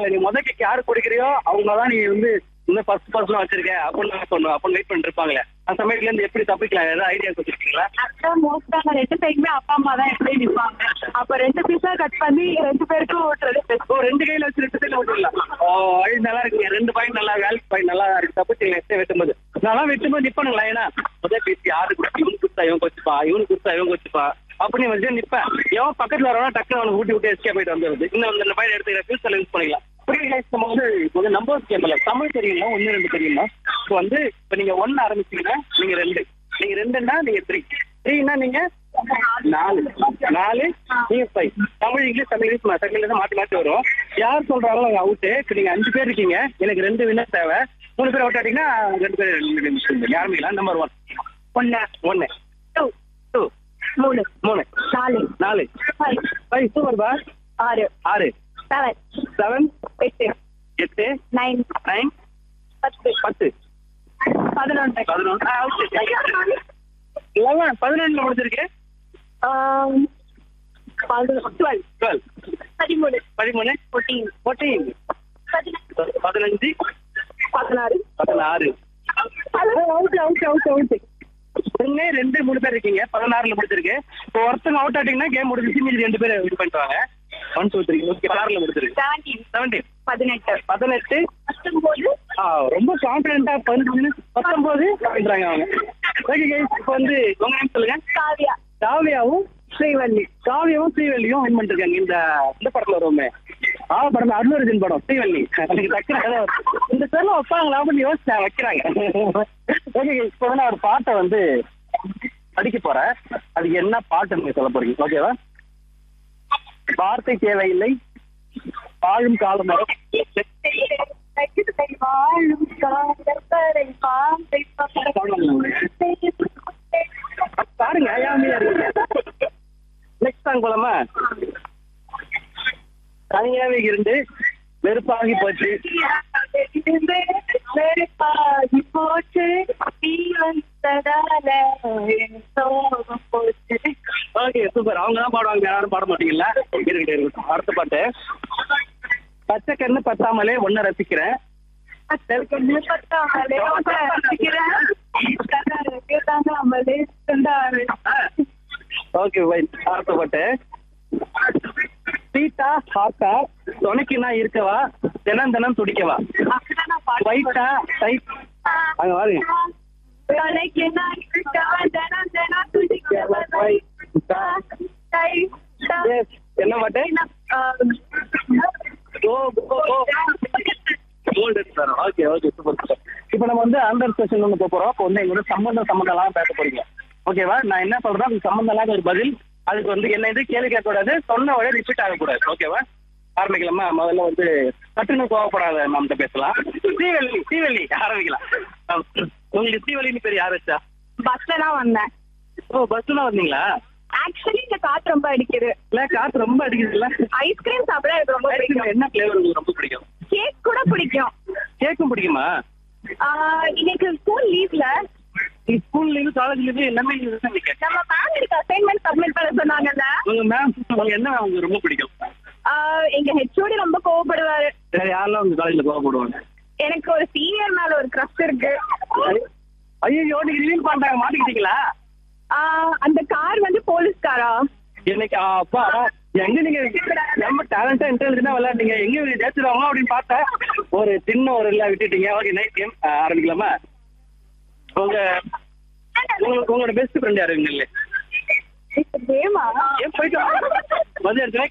சொல்லுவாங்க நீ முத கேக் யாரு குடிக்கிறியோ அவங்க தான் நீ வந்து இன்னும் ஃபர்ஸ்ட் பர்சன் வச்சிருக்க அப்படின்னு சொன்னோம் அப்படின்னு வெயிட் பண்ணிட்டு இருப்பாங்களே அந்த சமயத்துல இருந்து எப்படி தப்பிக்கலாம் ஏதாவது ஐடியா வச்சிருக்கீங்களா அதான் மோஸ்டா ரெண்டு சைடுமே அப்பா அம்மா தான் எப்படி நிப்பாங்க அப்ப ரெண்டு பீஸா கட் பண்ணி ரெண்டு பேருக்கும் ஓட்டுறது ஓ ரெண்டு கையில வச்சு ரெண்டு சைடுல விட்டுலாம் ஓ அது நல்லா இருக்குங்க ரெண்டு பாயிண்ட் நல்லா வேல்ஸ் பாயிண்ட் நல்லா இருக்கு தப்பிச்சு நெக்ஸ்ட் வெட்டும்போது நல்லா வெட்டும்போது நிப்பானுங்களா ஏன்னா முதல் பேசி யாரு குடிச்சு இவனு குடுத்தா இவன் கொச்சுப்பா இவனு குடுத்தா இவன் கொச்சுப்பா அப்படின்னு வச்சு நிப்பேன் எவன் பக்கத்துல வரவனா டக்குனு அவனை ஊட்டி விட்டு எஸ்கே போயிட்டு வந்துருது இன்னும் இந்த பாயிண்ட் எடுத்துக்கிற ஃபியூச்சர்ல யூஸ் பண்ணிக்கலாம் புரியுது guys, நம்ம வந்து ஒரு நம்பர்ஸ் கேம்ல தமிழ் தெரியுமா ஒன்னு ரெண்டு தெரியுமா இப்போ வந்து இப்போ நீங்க ஒன்னு ஆரம்பிச்சீங்கன்னா நீங்க ரெண்டு நீங்க ரெண்டுன்னா நீங்க த்ரீ த்ரீனா நீங்க நாலு நாலு நீங்க five Tamil English Tamil English மா- தமிழ்ல தான் மாத்தி மாத்தி வரும் யார் சொல்றாங்களோ அவங்க அவுட்டு இப்போ நீங்க அஞ்சு பேர் இருக்கீங்க எனக்கு ரெண்டு வின்னர் தேவை மூணு பேர் அவுட் ஆட்டீங்கன்னா ரெண்டு பேர் ரெண்டு நிமிஷம் ஆரம்பிக்கலாம் நம்பர் ஒன் ஒன்னு ஒன்னு டூ டூ மூணு மூணு நாலு நாலு ஃபைவ் ஃபைவ் சூப்பர் பா ஆறு ஆறு செவன் செவன் எட்டு எட்டு நைன் நைன் பத்து பத்து பதினொன்று பதினொன்று லெவன் பதினொன்றுல முடிச்சிருக்கு டுவெல் டுவெல் பதிமூணு பதிமூணு ஃபோர்டீன் ஃபோர்டீன் பதினஞ்சு பதினஞ்சு பதினாறு பதினாறு அவுட் அவுட் அவுட் அவுட் ஒண்ணு ரெண்டு மூணு பேர் இருக்கீங்க பதினாறுல முடிச்சிருக்கு இப்போ ஒருத்தங்க அவுட் ஆட்டிங்கன்னா கேம் முடிஞ்சிச்சு மீதி ரெண்டு பேர் வின் பண்ணிட்டு ஒன் டூ த்ரீ ஓகே பதினாறுல முடிச்சிருக்கு செவன்டீன் செவன்டீன் பதினெட்டு பதினெட்டு பத்தொன்பது ஆ, ரொம்ப கான்பிடண்டா பதினஞ்சு பத்தொன்பது அப்படின்றாங்க அவங்க ஓகே கைஸ் இப்போ வந்து உங்க நேம் சொல்லுங்க காவியா காவியாவும் ஸ்ரீவல்லி காவியாவும் ஸ்ரீவல்லியும் வின் பண்ணிருக்காங்க இந்த இந்த படத்துல வருவோமே ஆ படம் அருணர்ஜன் படம் ஸ்ரீவல்லி எனக்கு டக்குனு அதான் வரும். இந்த பேர்ல வைப்பாங்களா அப்படின்னு யோசிச்சேன் வைக்கிறாங்க ஓகே இப்போ வந்து நான் ஒரு பாட்டை வந்து படிக்க போறேன் அது என்ன பாட்டு நீங்க சொல்ல போறீங்க ஓகேவா வார்த்தை தேவையில்லை வாழும் காலம் வரும் வாழும் காதல் பாம்பை பாருங்க ஐயாமையா இருக்கு நெக்ஸ்ட் சாங் போலாமா தனியாவே இருந்து வெறுப்பாகி போச்சு வெறுப்பாகி போச்சு நீ வந்ததால என் சோகம் போச்சு ஓகே சூப்பர் அவங்க தான் பாடுவாங்க யாரும் பாட மாட்டீங்கல்ல இருக்கட்டும் இருக்கட்டும் அடுத்த பாட்டு பச்சை கண்ணு பத்தாமலே ஒன்ன ரசிக்கிறேன் கண்ணு பத்தாமலே உன்னை ரசிக்கிறேன். கண்ணனுக்கு தாங்காமலே சொந்தாரு. ஓகே ஃபைன் அடுத்த பாட்டு சீட்டா ஹாக்கா துணைக்கு நான் இருக்கவா தினம் தினம் துடிக்கவா அப்படிதான் நான் பாட்டு ஒயிட்டா டைட் அங்க வாருங்க கலைக்கு நான் இருக்கவன் தினம் தினம் துடிக்கவன். ஒயிட்டா டை, டை. Yes. என்ன பாட்டு ஆம். Go go go golden sir okay okay super super இப்போ நம்ம வந்து அண்டர் செஷன் ஒன்று போக போறோம் அப்போ வந்து எங்களோட சம்பந்தம் சம்பந்தம்லாம் பேச போறீங்க ஓகேவா நான் என்ன சொல்றேன் அதுக்கு சம்பந்தம் இல்லாத ஒரு பதில் அதுக்கு வந்து என்ன இது கேள்வி கேட்கக்கூடாது சொன்ன உடனே ரிப்பீட் ஆகக்கூடாது ஓகேவா ஆரம்பிக்கலாமா முதல்ல வந்து சட்டுன்னு கோவப்படாத நம்மகிட்ட பேசலாம் ஸ்ரீவல்லி ஸ்ரீவல்லி ஆரம்பிக்கலாம் ஆம். உங்களுக்கு ஸ்ரீவல்லின்னு பேர் யார் வச்சா பஸ்ல தான் வந்தேன் ஓ பஸ்ல வந்தீங்களா ஆக்சுவலி இந்த காத்து ரொம்ப அடிக்குது இல்ல காத்து ரொம்ப அடிக்குதுல்ல ஐஸ்கிரீம் சாப்பிட எனக்கு ரொம்ப பிடிக்கும் என்ன ஃபிளேவர் உங்களுக்கு ரொம்ப பிடிக்கும் கேக் கூட பிடிக்கும் கேக்கும் பிடிக்குமா ஆஹ் இன்னைக்கு ஸ்கூல் லீவ்ல ஸ்கூல் லீவு காலேஜ் லீவு எல்லாமே leave தான் நீங்க நம்ம மேம் எனக்கு அசைன்மெண்ட் சப்மிட் பண்ண சொன்னாங்கல்ல உங்க மேம் உங்களுக்கு என்ன உங்களுக்கு ரொம்ப பிடிக்கும் ஆஹ் எங்க ஹெச்ஓடி ரொம்ப கோவப்படுவாரு வேற யாரெல்லாம் உங்க காலேஜ்ல கோவப்படுவாங்க எனக்கு ஒரு சீனியர் மேல ஒரு க்ரஷ் இருக்கு ஐயோ நீங்க ரிவீல் பண்றாங்க மாட்டிக்கிட்டீங்களா ஆஹ் அந்த கார் வந்து போலீஸ்காரா இன்னைக்கு ஆ, அப்பா எங்க நீங்க நம்ம டேலண்டா இன்டெலிஜென்டா விளையாடுறீங்க எங்க ஜெயிச்சிருவாங்க அப்படின்னு பார்த்தேன் ஒரு சின்ன ஒரு இல்ல விட்டுட்டீங்க ஓகே நைட் கேம் ஆரம்பிக்கலாமா உங்க உங்களுக்கு உங்களோட பெஸ்ட் ஃப்ரெண்ட் யாரு இல்ல தேமா ஏன் போயிட்டு வாங்க. வந்து எடுத்து